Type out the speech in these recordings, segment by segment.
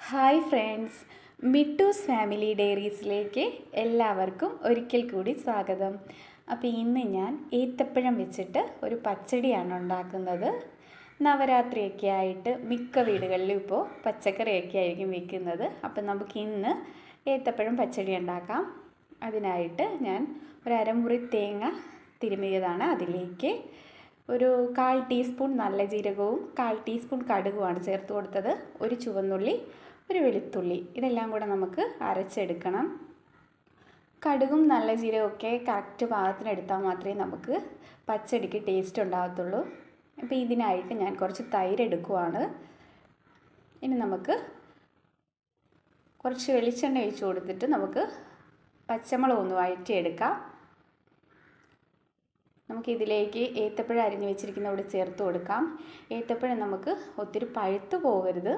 hi friends Mittoos family ഡയറീസിലേക്ക് എല്ലാവർക്കും ഒരിക്കൽ കൂടി സ്വാഗതം അപ്പോൾ ഇന്ന് ഞാൻ ഏത്തപ്പഴം വെച്ചിട്ട് ഒരു പച്ചടിയാണ് ഉണ്ടാക്കുന്നത് നവരാത്രിയൊക്കെ ആയിട്ട് മിക്ക വീടുകളിലും ഇപ്പോൾ പച്ചക്കറിയൊക്കെ ആയിരിക്കും വെക്കുന്നത് അപ്പം നമുക്ക് ഇന്ന് ഏത്തപ്പഴം പച്ചടി ഉണ്ടാക്കാം അതിനായിട്ട് ഞാൻ ഒരു അരമുറി തേങ്ങ തിരുമിയതാണ് അതിലേക്ക് ഒരു കാൽ ടീസ്പൂൺ നല്ല ജീരകവും കാൽ ടീസ്പൂൺ കടുകുമാണ് ചേർത്ത് കൊടുത്തത് ഒരു ചുവന്നുള്ളി ഒരു വെളുത്തുള്ളി ഇതെല്ലാം കൂടെ നമുക്ക് അരച്ചെടുക്കണം കടുകും നല്ല ജീരകമൊക്കെ കറക്റ്റ് പാകത്തിന് എടുത്താൽ മാത്രമേ നമുക്ക് പച്ചടിക്ക് ടേസ്റ്റ് ഉണ്ടാകത്തുള്ളൂ അപ്പോൾ ഇതിനായിട്ട് ഞാൻ കുറച്ച് തൈര് എടുക്കുവാണ് ഇനി നമുക്ക് കുറച്ച് വെളിച്ചെണ്ണ ഒഴിച്ച് കൊടുത്തിട്ട് നമുക്ക് പച്ചമുളക് ഒന്ന് വഴറ്റിയെടുക്കാം നമുക്ക് ഇതിലേക്ക് ഏത്തപ്പഴം അരിഞ്ഞു വെച്ചിരിക്കുന്ന ഇവിടെ ചേർത്ത് കൊടുക്കാം ഏത്തപ്പഴം നമുക്ക് ഒത്തിരി പഴുത്തു പോകരുത്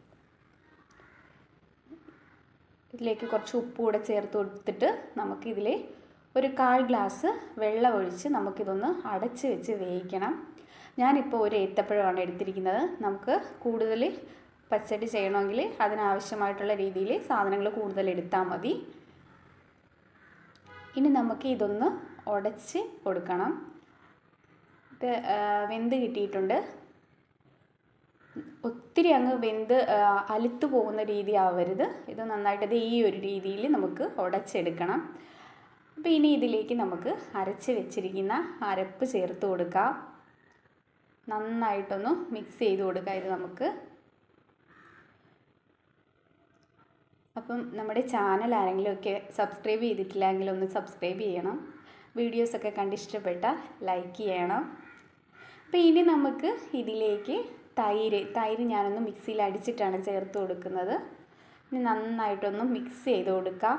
ഇതിലേക്ക് കുറച്ച് ഉപ്പ് കൂടെ ചേർത്ത് കൊടുത്തിട്ട് നമുക്കിതിൽ ഒരു കാൽ ഗ്ലാസ് വെള്ളം ഒഴിച്ച് നമുക്കിതൊന്ന് അടച്ച് വെച്ച് വേവിക്കണം ഞാനിപ്പോൾ ഒരു ഏത്തപ്പഴമാണ് എടുത്തിരിക്കുന്നത് നമുക്ക് കൂടുതൽ പച്ചടി ചെയ്യണമെങ്കിൽ അതിനാവശ്യമായിട്ടുള്ള രീതിയിൽ സാധനങ്ങൾ കൂടുതൽ എടുത്താൽ മതി ഇനി നമുക്ക് ഇതൊന്ന് ഉടച്ച് കൊടുക്കണം ഇത് വെന്ത് കിട്ടിയിട്ടുണ്ട് ഒത്തിരി അങ്ങ് വെന്ത് അലുത്തു പോകുന്ന രീതി ആവരുത് ഇത് നന്നായിട്ട് ഈ ഒരു രീതിയിൽ നമുക്ക് ഉടച്ചെടുക്കണം അപ്പോൾ ഇനി ഇതിലേക്ക് നമുക്ക് അരച്ച് വെച്ചിരിക്കുന്ന അരപ്പ് ചേർത്ത് കൊടുക്കാം നന്നായിട്ടൊന്ന് മിക്സ് ചെയ്ത് കൊടുക്കാം ഇത് നമുക്ക് അപ്പം നമ്മുടെ ചാനൽ ആരെങ്കിലുമൊക്കെ സബ്സ്ക്രൈബ് ചെയ്തിട്ടില്ലെങ്കിൽ ഒന്ന് സബ്സ്ക്രൈബ് ചെയ്യണം വീഡിയോസൊക്കെ കണ്ടിഷ്ടപ്പെട്ടാൽ ലൈക്ക് ചെയ്യണം അപ്പോൾ ഇനി നമുക്ക് ഇതിലേക്ക് തൈര് തൈര് ഞാനൊന്ന് മിക്സിയിൽ അടിച്ചിട്ടാണ് ചേർത്ത് കൊടുക്കുന്നത് ഇനി നന്നായിട്ടൊന്ന് മിക്സ് ചെയ്ത് കൊടുക്കാം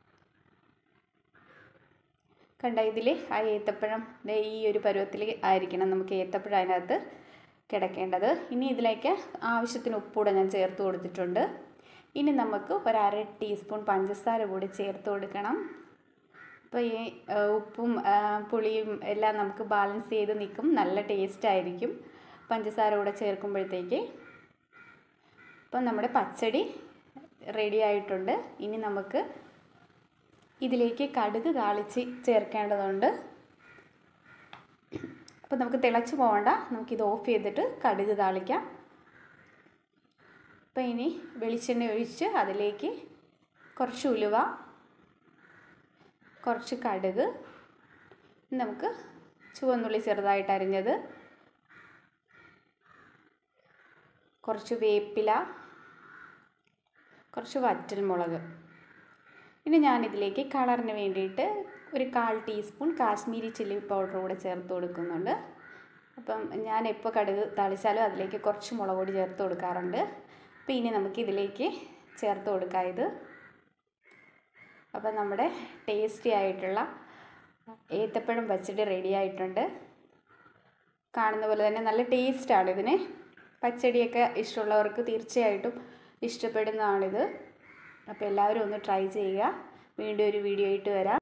കണ്ട ഇതിൽ ആ ഏത്തപ്പഴം ഈ ഒരു പരുവത്തിൽ ആയിരിക്കണം നമുക്ക് ഏത്തപ്പഴം അതിനകത്ത് കിടക്കേണ്ടത് ഇനി ഇതിലേക്ക് ആവശ്യത്തിന് ഉപ്പൂടെ ഞാൻ ചേർത്ത് കൊടുത്തിട്ടുണ്ട് ഇനി നമുക്ക് ഒരു അര ടീസ്പൂൺ പഞ്ചസാര കൂടി ചേർത്ത് കൊടുക്കണം അപ്പോൾ ഈ ഉപ്പും പുളിയും എല്ലാം നമുക്ക് ബാലൻസ് ചെയ്ത് നിൽക്കും നല്ല ടേസ്റ്റ് ആയിരിക്കും പഞ്ചസാര കൂടെ ചേർക്കുമ്പോഴത്തേക്ക് അപ്പം നമ്മുടെ പച്ചടി റെഡി ആയിട്ടുണ്ട് ഇനി നമുക്ക് ഇതിലേക്ക് കടുക് താളിച്ച് ചേർക്കേണ്ടതുണ്ട് അപ്പോൾ നമുക്ക് തിളച്ച് പോകണ്ട നമുക്കിത് ഓഫ് ചെയ്തിട്ട് കടുക് താളിക്കാം അപ്പോൾ ഇനി വെളിച്ചെണ്ണ ഒഴിച്ച് അതിലേക്ക് കുറച്ച് ഉലുവ കുറച്ച് കടുക് നമുക്ക് ചുവന്നുള്ളി ചെറുതായിട്ട് അരിഞ്ഞത് കുറച്ച് വേപ്പില കുറച്ച് വറ്റൽമുളക് ഇനി ഞാനിതിലേക്ക് കളറിന് വേണ്ടിയിട്ട് ഒരു കാൽ ടീസ്പൂൺ കാശ്മീരി ചില്ലി പൗഡർ കൂടെ ചേർത്ത് കൊടുക്കുന്നുണ്ട് അപ്പം ഞാൻ എപ്പോൾ കടുക് തളിച്ചാലും അതിലേക്ക് കുറച്ച് മുളക് പൊടി ചേർത്ത് കൊടുക്കാറുണ്ട് അപ്പോൾ ഇനി നമുക്ക് ഇതിലേക്ക് ചേർത്ത് കൊടുക്കാം ഇത് അപ്പം നമ്മുടെ ടേസ്റ്റി ആയിട്ടുള്ള ഏത്തപ്പഴം പച്ചടി റെഡി ആയിട്ടുണ്ട് കാണുന്ന പോലെ തന്നെ നല്ല ടേസ്റ്റാണ് ഇതിന് പച്ചടിയൊക്കെ ഇഷ്ടമുള്ളവർക്ക് തീർച്ചയായിട്ടും ഇഷ്ടപ്പെടുന്നതാണിത് അപ്പോൾ എല്ലാവരും ഒന്ന് ട്രൈ ചെയ്യുക വീണ്ടും ഒരു വീഡിയോ ആയിട്ട് വരാം